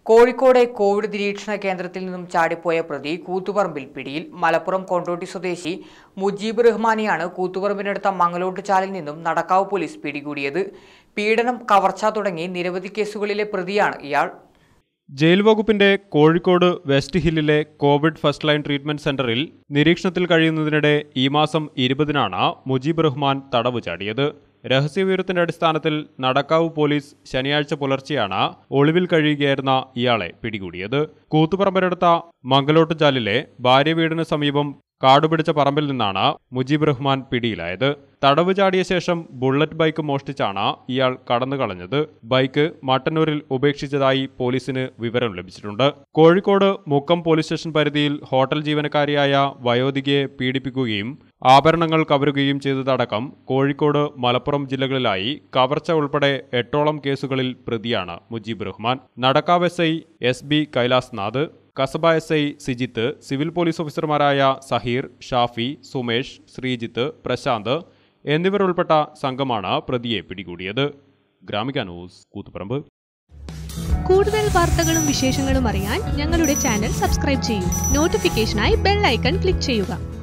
Kozhikode Covid നിരീക്ഷണ കേന്ദ്രത്തിൽ നിന്നും ചാടിപ്പോയ പ്രതി കൂത്തുപറമ്പിൽ പിടിയിൽ മലപ്പുറം കൊണ്ടോട്ടി സ്വദേശി മുജീബ് റഹ്മാനെയാണ് കൂത്തുപറമ്പിനടുത്ത മംഗലോട്ട് ചാലിൽ നിന്നും നടക്കാവ് പോലീസ് പിടികൂടിയത് പീഡനം കവർച്ച തുടങ്ങി നിരവധി കേസുകളിലെ പ്രതിയാണ് ഇയാൾ ജയിൽ വകുപ്പിന്റെ കോഴിക്കോട് വെസ്റ്റ് ഹില്ലിലെ കോവിഡ് ഫസ്റ്റ് ലൈൻ ട്രീറ്റ്മെന്റ് സെന്ററിൽ നിരീക്ഷണത്തിൽ കഴിയുന്നതിനിടെ ഈ മാസം ഇരുപതിനാണ് മുജീബ് റഹ്മാൻ തടവ് ചാടിയത് രഹസ്യവിവരത്തിന്റെ അടിസ്ഥാനത്തിൽ നടക്കാവ് പോലീസ് ശനിയാഴ്ച പുലർച്ചെയാണ് ഒളിവിൽ കഴിയുകയായിരുന്ന ഇയാളെ പിടികൂടിയത് കൂത്തുപറമ്പരടുത്ത മംഗലോട്ട് ചാലിലെ ഭാര്യ വീടിന് സമീപം കാടുപിടിച്ച പറമ്പിൽ നിന്നാണ് മുജീബ് റഹ്മാൻ പിടിയിലായത് തടവ് ചാടിയ ശേഷം ബുള്ളറ്റ് ബൈക്ക് മോഷ്ടിച്ചാണ് ഇയാൾ കടന്നു കളഞ്ഞത് ബൈക്ക് മട്ടന്നൂരിൽ ഉപേക്ഷിച്ചതായി പോലീസിന് വിവരം ലഭിച്ചിട്ടുണ്ട് കോഴിക്കോട് മുക്കം പോലീസ് സ്റ്റേഷൻ പരിധിയിൽ ഹോട്ടൽ ജീവനക്കാരിയായ വയോധികയെ പീഡിപ്പിക്കുകയും ആഭരണങ്ങൾ കവരുകയും ചെയ്തതടക്കം കോഴിക്കോട് മലപ്പുറം ജില്ലകളിലായി കവർച്ച ഉൾപ്പെടെ എട്ടോളം കേസുകളിൽ പ്രതിയാണ് Mujeeb Rahman Nadakkavu S I S B Kailasnath Kasaba S I Sijith civil police ഓഫീസർമാരായ സഹീർ ഷാഫി സുമേഷ് ശ്രീജിത്ത് പ്രശാന്ത് എന്നിവരുൾപ്പെട്ട സംഘമാണ് പ്രതിയെ പിടികൂടിയത് ഗ്രാമിക ന്യൂസ് കൂത്തുപറമ്പ് കൂടുതൽ വാർത്തകളും വിശേഷങ്ങളും അറിയാൻ ഞങ്ങളുടെ ചാനൽ സബ്സ്ക്രൈബ് ചെയ്യൂ നോട്ടിഫിക്കേഷനായി ബെൽ ഐക്കൺ ക്ലിക്ക് ചെയ്യുക